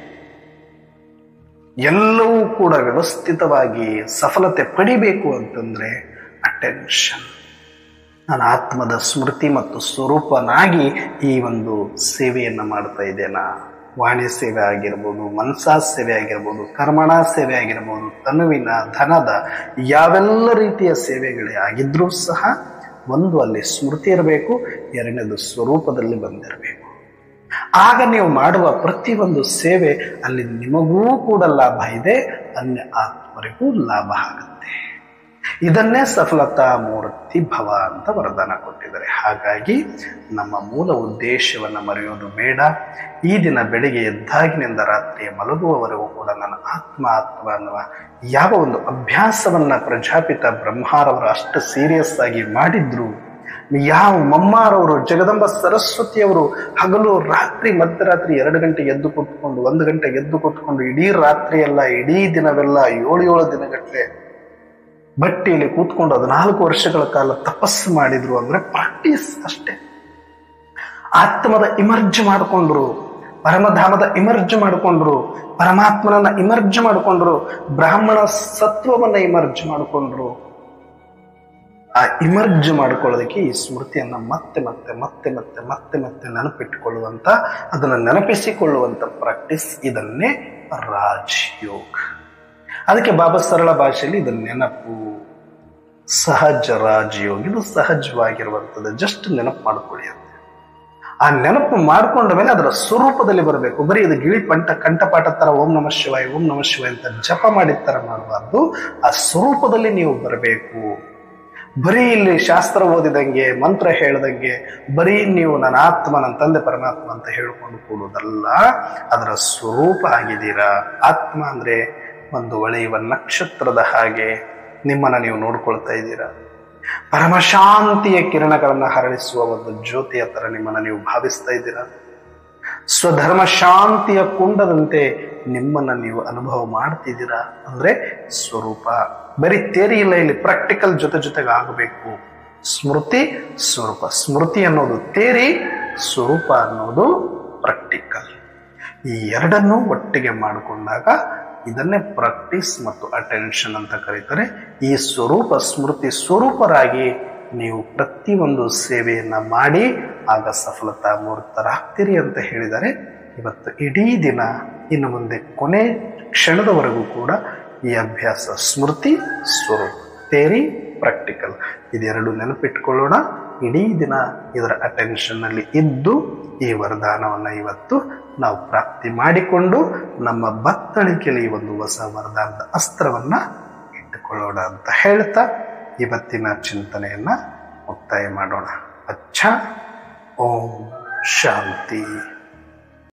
ಎಲ್ಲವೂ ಕೂಡ ವ್ಯವಸ್ಥಿತವಾಗಿ ಸಫಲತೆ ಪಡಿಬೇಕು ಅಂತಂದ್ರೆ ಅಟೆನ್ಷನ್ ನನ್ನ ಆತ್ಮದ ಸ್ಮೃತಿ ಮತ್ತು ಸ್ವರೂಪನಾಗಿ ಈ ಒಂದು ಸೇವೆಯನ್ನ ಮಾಡ್ತಾ ಇದ್ದೇನಾ ವಾಣಿ ಸೇವೆ ಆಗಿರ್ಬೋದು ಮನಸಾ ಸೇವೆ ಆಗಿರ್ಬೋದು ಕರ್ಮಣ ಸೇವೆ ಆಗಿರ್ಬೋದು ತನುವಿನ ಧನದ ಯಾವೆಲ್ಲ ರೀತಿಯ ಸೇವೆಗಳೇ ಆಗಿದ್ರೂ ಸಹ ಒಂದು ಅಲ್ಲಿ ಸ್ಮೃತಿ ಇರಬೇಕು ಎರಡನೇದು ಸ್ವರೂಪದಲ್ಲಿ ಬಂದಿರಬೇಕು ಆಗ ನೀವು ಮಾಡುವ ಪ್ರತಿಯೊಂದು ಸೇವೆ ಅಲ್ಲಿ ನಿಮಗೂ ಕೂಡ ಲಾಭ ಇದೆ ಅನ್ಯ ಆತ್ಮರಿಗೂ ಲಾಭ ಆಗುತ್ತೆ ಇದನ್ನೇ ಸಫಲತಾ ಮೂರ್ತಿ ಭವ ಅಂತ ವರದಾನ ಕೊಟ್ಟಿದ್ದಾರೆ ಹಾಗಾಗಿ ನಮ್ಮ ಮೂಲ ಉದ್ದೇಶವನ್ನು ಮರೆಯೋದು ಬೇಡ ಈ ದಿನ ಬೆಳಿಗ್ಗೆ ಎದ್ದಾಗಿನಿಂದ ರಾತ್ರಿ ಮಲಗುವವರೆಗೂ ಕೂಡ ನನ್ನ ಆತ್ಮ ಆತ್ಮ ಅನ್ನುವ ಯಾವ ಒಂದು ಅಭ್ಯಾಸವನ್ನ ಪ್ರಜಾಪಿತ ಬ್ರಹ್ಮಾರವರು ಅಷ್ಟು ಸೀರಿಯಸ್ ಆಗಿ ಮಾಡಿದ್ರು ಯಾವ ಮಮ್ಮಾರವರು ಜಗದಂಬ ಸರಸ್ವತಿಯವರು ಹಗಲು ರಾತ್ರಿ ಮಧ್ಯರಾತ್ರಿ ಎರಡು ಗಂಟೆ ಎದ್ದು ಕೂತ್ಕೊಂಡು ಒಂದು ಗಂಟೆ ಎದ್ದು ಕೂತ್ಕೊಂಡು ಇಡೀ ರಾತ್ರಿ ಎಲ್ಲ ಇಡೀ ದಿನವೆಲ್ಲ ಏಳು ಏಳು ದಿನಗಟ್ಟಲೆ ಬಟ್ಟೆಯಲ್ಲಿ ಕೂತ್ಕೊಂಡು ಹದಿನಾಲ್ಕು ವರ್ಷಗಳ ಕಾಲ ತಪಸ್ಸು ಮಾಡಿದ್ರು ಅಂದ್ರೆ ಪ್ರಾಕ್ಟೀಸ್ ಅಷ್ಟೇ ಆತ್ಮದ ಇಮರ್ಜ್ ಮಾಡಿಕೊಂಡ್ರು ಪರಮಧಾಮದ ಇಮರ್ಜ್ ಮಾಡಿಕೊಂಡ್ರು ಪರಮಾತ್ಮನನ್ನ ಇಮರ್ಜ್ ಮಾಡಿಕೊಂಡ್ರು ಬ್ರಾಹ್ಮಣ ಸತ್ವವನ್ನ ಇಮರ್ಜ್ ಮಾಡಿಕೊಂಡ್ರು ಆ ಇಮರ್ಜ್ ಮಾಡ್ಕೊಳ್ಳೋದಕ್ಕೆ ಈ ಸ್ಮೃತಿಯನ್ನ ಮತ್ತೆ ಮತ್ತೆ ಮತ್ತೆ ಮತ್ತೆ ಮತ್ತೆ ಮತ್ತೆ ನೆನಪಿಟ್ಟುಕೊಳ್ಳುವಂತ ಅದನ್ನ ನೆನಪಿಸಿಕೊಳ್ಳುವಂತ ಪ್ರಾಕ್ಟೀಸ್ ಇದನ್ನೇ ರಾಜಯೋಗ ಅದಕ್ಕೆ ಬಾಬಾ ಸರಳ ಭಾಷೆಯಲ್ಲಿ ಇದು ನೆನಪು ಸಹಜ ರಾಜಯೋಗ ಇದು ಸಹಜವಾಗಿರುವಂಥದ್ದು ಜಸ್ಟ್ ನೆನಪು ಮಾಡ್ಕೊಳ್ಳಿ ಅಂತ ಆ ನೆನಪು ಮಾಡ್ಕೊಂಡ ಮೇಲೆ ಅದರ ಸ್ವರೂಪದಲ್ಲಿ ಬರಬೇಕು ಬರೀ ಇದು ಗಿಳಿ ಪಂಟ ಕಂಠಪಾಠ ತರ ಓಂ ನಮ ಶಿವಾಯ ಓಂ ನಮ ಶಿವಾಯ ಅಂತ ಜಪ ಮಾಡಿದ ತರ ಮಾಡಬಾರ್ದು ಆ ಸ್ವರೂಪದಲ್ಲಿ ನೀವು ಬರಬೇಕು ಬರೀ ಇಲ್ಲಿ ಶಾಸ್ತ್ರ ಓದಿದಂಗೆ ಮಂತ್ರ ಹೇಳ್ದಂಗೆ ಬರೀ ನೀವು ನನ್ನ ಆತ್ಮ ನನ್ನ ತಂದೆ ಪರಮಾತ್ಮ ಅಂತ ಹೇಳ್ಕೊಂಡು ಕೂಡುವುದಲ್ಲ ಅದರ ಸ್ವರೂಪ ಆಗಿದ್ದೀರಾ ಆತ್ಮ ಅಂದ್ರೆ ಒಂದು ಒಳೆಯುವ ನಕ್ಷತ್ರದ ಹಾಗೆ ನಿಮ್ಮನ್ನ ನೀವು ನೋಡ್ಕೊಳ್ತಾ ಇದ್ದೀರಾ ಪರಮಶಾಂತಿಯ ಕಿರಣಗಳನ್ನ ಹರಳಿಸುವ ಒಂದು ಜ್ಯೋತಿಯ ತರ ನಿಮ್ಮನ್ನ ನೀವು ಭಾವಿಸ್ತಾ ಇದ್ದೀರಾ ಸ್ವಧರ್ಮ ಶಾಂತಿಯ ಕುಂಡದಂತೆ ನಿಮ್ಮನ್ನ ನೀವು ಅನುಭವ ಮಾಡ್ತಿದ್ದೀರಾ ಅಂದ್ರೆ ಸ್ವರೂಪ ಬರೀ ತೇರಿ ಇಲ್ಲ ಇಲ್ಲಿ ಪ್ರಾಕ್ಟಿಕಲ್ ಜೊತೆ ಜೊತೆಗೆ ಆಗಬೇಕು ಸ್ಮೃತಿ ಸ್ವರೂಪ ಸ್ಮೃತಿ ಅನ್ನೋದು ತೇರಿ ಸ್ವರೂಪ ಅನ್ನೋದು ಪ್ರಾಕ್ಟಿಕಲ್ ಈ ಎರಡನ್ನೂ ಒಟ್ಟಿಗೆ ಮಾಡಿಕೊಂಡಾಗ ಇದನ್ನೇ ಪ್ರಾಕ್ಟೀಸ್ ಮತ್ತು ಅಟೆನ್ಷನ್ ಅಂತ ಕರೀತಾರೆ ಈ ಸ್ವರೂಪ ಸ್ಮೃತಿ ಸ್ವರೂಪರಾಗಿ ನೀವು ಪ್ರತಿಯೊಂದು ಸೇವೆಯನ್ನ ಮಾಡಿ ಆಗ ಸಫಲತಾ ಮೂರ್ತರಾಗ್ತೀರಿ ಅಂತ ಹೇಳಿದರೆ ಇವತ್ತು ಇಡೀ ದಿನ ಇನ್ನು ಮುಂದೆ ಕೊನೆ ಕ್ಷಣದವರೆಗೂ ಕೂಡ ಈ ಅಭ್ಯಾಸ ಸ್ಮೃತಿ ಸ್ವರೂಪ ತೇರಿ ಪ್ರಾಕ್ಟಿಕಲ್ ಇದೆರಡು ನೆನಪಿಟ್ಕೊಳ್ಳೋಣ ಇಡೀ ದಿನ ಇದರ ಅಟೆನ್ಷನ್ ನಲ್ಲಿ ಇದ್ದು ಈ ವರದಾನವನ್ನ ಇವತ್ತು ನಾವು ಪ್ರಾಪ್ತಿ ಮಾಡಿಕೊಂಡು ನಮ್ಮ ಬತ್ತಳಿಕೆಯಲ್ಲಿ ಈ ಒಂದು ಹೊಸ ವರದಾನದ ಅಸ್ತ್ರವನ್ನ ಇಟ್ಟುಕೊಳ್ಳೋಣ ಅಂತ ಹೇಳ್ತಾ ಇವತ್ತಿನ ಚಿಂತನೆಯನ್ನ ಮುಕ್ತಾಯ ಮಾಡೋಣ ಅಚ್ಚ ಓಂ ಶಾಂತಿ